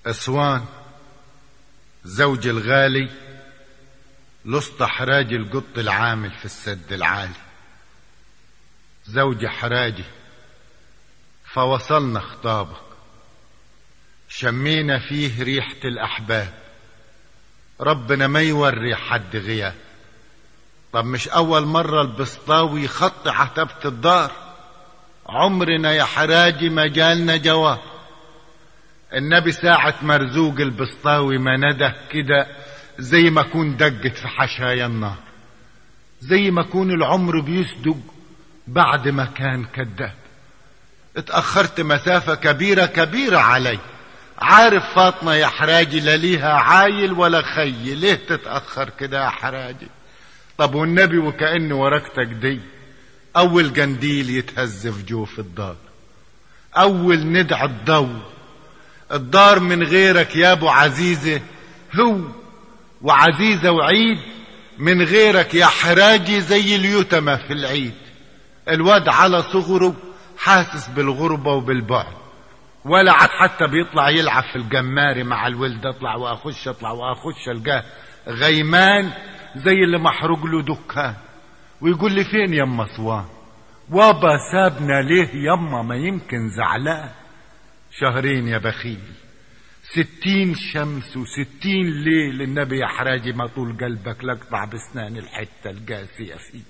أسوان زوج الغالي لسط حراجي القط العامل في السد العالي زوج حراجي فوصلنا خطابك شمينا فيه ريحة الأحباب ربنا ما يوري حد غياب طب مش أول مرة البسطاوي يخط عتبة الدار عمرنا يا حراجي ما جالنا جواب النبي ساعة مرزوق البسطاوي ما نده كده زي ما كون دقت في حشايا النار زي ما كون العمر بيصدق بعد ما كان كذاب اتأخرت مسافة كبيرة كبيرة علي عارف فاطمة يا حراجي لا ليها عايل ولا خي ليه تتأخر كده يا حراجي طب والنبي وكأن ورقتك دي أول قنديل يتهز في جوف الدار أول ندع الضوء الدار من غيرك يا أبو عزيزة هو وعزيزة وعيد من غيرك يا حراجي زي اليتمة في العيد الواد على صغره حاسس بالغربة وبالبعد ولا عاد حتى بيطلع يلعب في الجماري مع الولد اطلع واخش اطلع واخش القاه غيمان زي اللي محروق له دكان ويقول لي فين يما صوان وابا سابنا ليه يما ما يمكن زعلان شهرين يا بخيل ستين شمس وستين ليل النبي يا حراجي ما طول قلبك لقطع بسنان الحتة القاسية فيه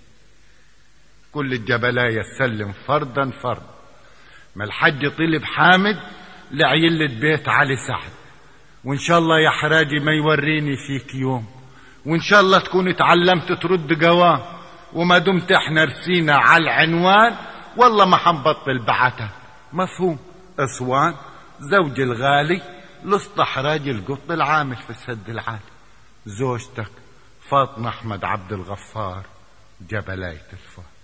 كل الجبلاية سلم فردا فردا ما الحج طلب حامد لعيلة بيت علي سعد وان شاء الله يا حراجي ما يوريني فيك يوم وان شاء الله تكون اتعلمت ترد قوام وما دمت احنا رسينا على العنوان والله ما حنبطل بعتها مفهوم اسوان زوج الغالي لسط حراج القط العامل في السد العالي زوجتك فاطمة احمد عبد الغفار جبلاية الفار